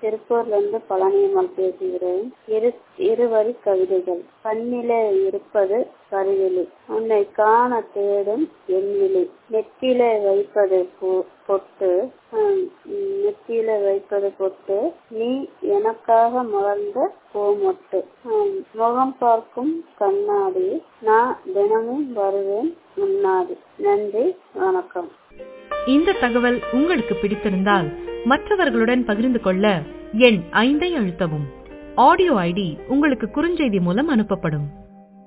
திருப்பூர்ல இருந்து பழனியம்மாள் பேசுகிறேன் இரு இருவரி கவிதைகள் கண்ணிலே இருப்பது கருவிழி உன்னை காண தேடும் எண்விழி நெத்தியிலே வைப்பது பொ- பொட்டு ஹம், நெத்தியிலே வைப்பது பொட்டு நீ எனக்காக மலர்ந்த பூமொட்டு ஹம், முகம் பார்க்கும் கண்ணாடி நான் தினமும் வருவேன் முன்னாடி நன்றி வணக்கம் இந்த தகவல் உங்களுக்கு பிடித்திருந்தால் மற்றவர்களுடன் பகிர்ந்து கொள்ள எண் ஐந்தை அழுத்தவும் ஆடியோ ஐடி உங்களுக்கு குறுஞ்செய்தி மூலம் அனுப்பப்படும்